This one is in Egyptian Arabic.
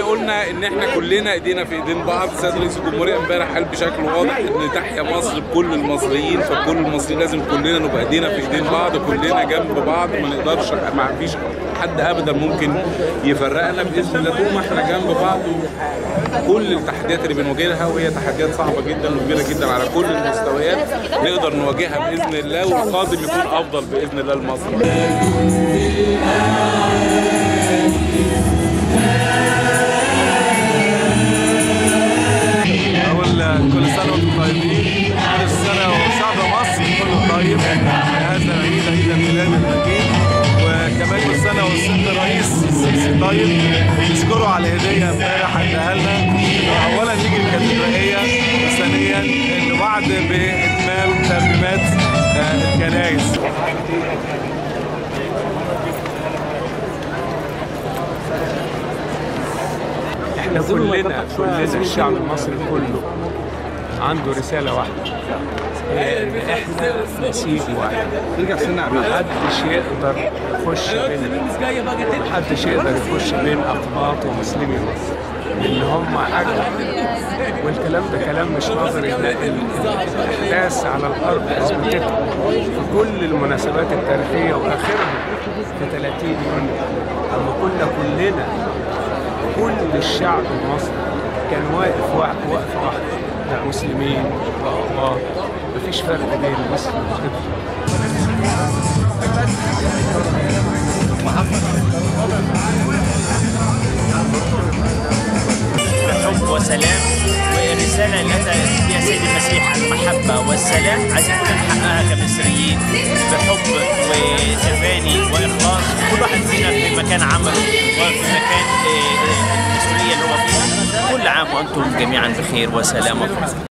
قلنا ان احنا كلنا ايدينا في ايدين بعض السيد رئيس الجمهوريه امبارح قال بشكل واضح ان تحيا مصر بكل المصريين فكل المصريين لازم كلنا نبقى ايدينا في ايدين بعض كلنا جنب بعض ما نقدرش ما فيش حد ابدا ممكن يفرقنا باذن الله طول ما احنا جنب بعض كل التحديات اللي بنواجهها وهي تحديات صعبه جدا وكبيره جدا على كل المستويات نقدر نواجهها باذن الله والقادم يكون افضل باذن الله لمصر أقول كل سنة وأنتم طيبين كل سنة وشعب مصر كله طيب هذا العيد عيد الميلاد المجيد وكمان كل سنة والسيد الرئيس السيسي طيب نشكره على الهدية امبارح اداها لنا إنه أولا يجي الكاتدرائية وثانيا إنه وعد بإتمام ترميمات آه، الكنائس احنا كلنا كلنا الشعب المصري كله عنده رسالة واحدة هي ان احنا نسيج واحد محدش يقدر يخش بين محدش يقدر يخش بين اقباط ومسلمي مصر ان هم حاجة والكلام ده كلام مش نظري ده ال- الاحداث على الارض اثبتته في كل المناسبات التاريخية واخرها في 30 يونيو اما كنا كلنا كل الشعب المصري كان واقف واقف وقفه واحده لا مسلمين واقباط مفيش فرق بين مسلم وكده حب وسلام والرسالة اللي أتى بها سيد المسيح المحبة والسلام عايزين كلنا نحققها كمصريين بحب وتفاني وإخلاص كل واحد فينا في مكان عمله وفي مكان آه، المسؤولية اللي هو فيها كل عام وأنتم جميعا بخير وسلام وفرح